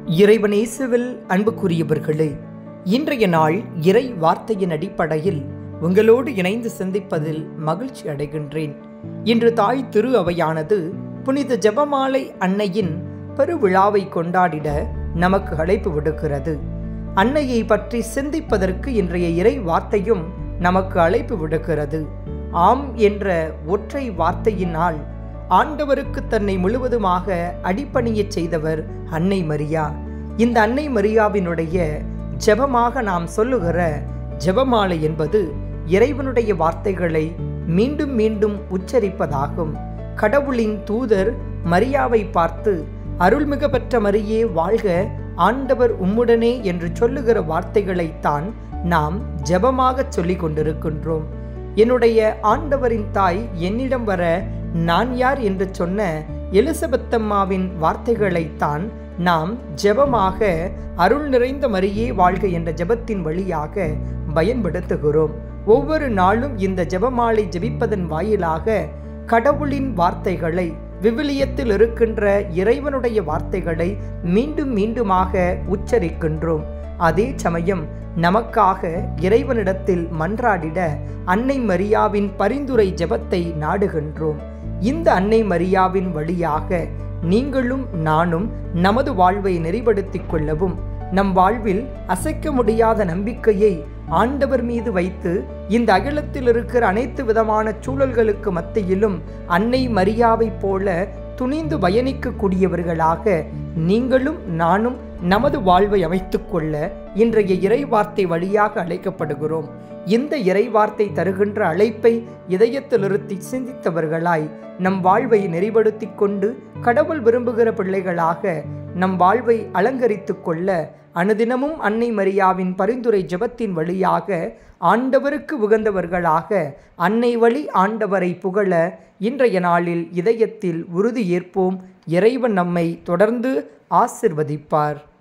இறைவனேசுவில் அன்புக்குரியவர்களே இன்றைய நாள் இறை வார்த்தையின் அடிப்படையில் உங்களோடு இணைந்து சிந்திப்பதில் மகிழ்ச்சி அடைகின்றேன் இன்று தாய் திரு அவையானது புனித ஜெபமாலை அன்னையின் பெருவிழாவை கொண்டாடிட நமக்கு அழைப்பு விடுக்கிறது அன்னையை பற்றி சிந்திப்பதற்கு இன்றைய இறை வார்த்தையும் நமக்கு அழைப்பு விடுக்கிறது ஆம் என்ற ஒற்றை வார்த்தையினால் ஆண்டவருக்கு தன்னை முழுவதுமாக அடிப்பணியச் செய்தவர் அன்னை மரியா இந்த அன்னை மரியாவினுடைய ஜெபமாக நாம் சொல்லுகிற ஜெபமாலை என்பது இறைவனுடைய வார்த்தைகளை மீண்டும் மீண்டும் உச்சரிப்பதாகும் கடவுளின் தூதர் மரியாவை பார்த்து அருள்மிக பெற்ற மரியே வாழ்க ஆண்டவர் உம்முடனே என்று சொல்லுகிற வார்த்தைகளைத்தான் நாம் ஜெபமாக சொல்லிக் கொண்டிருக்கின்றோம் என்னுடைய ஆண்டவரின் தாய் என்னிடம் வர நான் யார் என்று சொன்ன எலிசபெத்தம்மாவின் வார்த்தைகளைத்தான் நாம் ஜெபமாக அருள் நிறைந்த மரியே வாழ்க என்ற ஜெபத்தின் வழியாக பயன்படுத்துகிறோம் ஒவ்வொரு நாளும் இந்த ஜெபமாலை ஜெபிப்பதன் வாயிலாக கடவுளின் வார்த்தைகளை விவிலியத்தில் இருக்கின்ற இறைவனுடைய வார்த்தைகளை மீண்டும் மீண்டுமாக உச்சரிக்கின்றோம் அதே சமயம் நமக்காக இறைவனிடத்தில் மன்றாடிட அன்னை மரியாவின் பரிந்துரை ஜெபத்தை நாடுகின்றோம் இந்த அன்னை மரியாவின் வழியாக நீங்களும் நானும் நமது வாழ்வை நெறிப்படுத்திக் கொள்ளவும் நம் வாழ்வில் அசைக்க முடியாத நம்பிக்கையை ஆண்டவர் மீது வைத்து இந்த அகிலத்தில் இருக்கிற அனைத்து விதமான சூழல்களுக்கு மத்தியிலும் அன்னை மரியாவைப் போல துணிந்து பயணிக்கக்கூடியவர்களாக நீங்களும் நானும் நமது வாழ்வை அமைத்துக் கொள்ள இன்றைய இறைவார்த்தை வழியாக அழைக்கப்படுகிறோம் இந்த இறைவார்த்தை தருகின்ற அழைப்பை இதயத்தில் நிறுத்தி சிந்தித்தவர்களாய் நம் வாழ்வை நெறிப்படுத்தி கொண்டு கடவுள் விரும்புகிற பிள்ளைகளாக நம் வாழ்வை அலங்கரித்துக் கொள்ள அனுதினமும் அன்னை மரியாவின் பரிந்துரை ஜெபத்தின் வழியாக ஆண்டவருக்கு உகந்தவர்களாக அன்னை வழி ஆண்டவரை புகழ இன்றைய நாளில் இதயத்தில் உறுதி ஏற்போம் இறைவன் நம்மை தொடர்ந்து ஆசிர்வதிப்பார்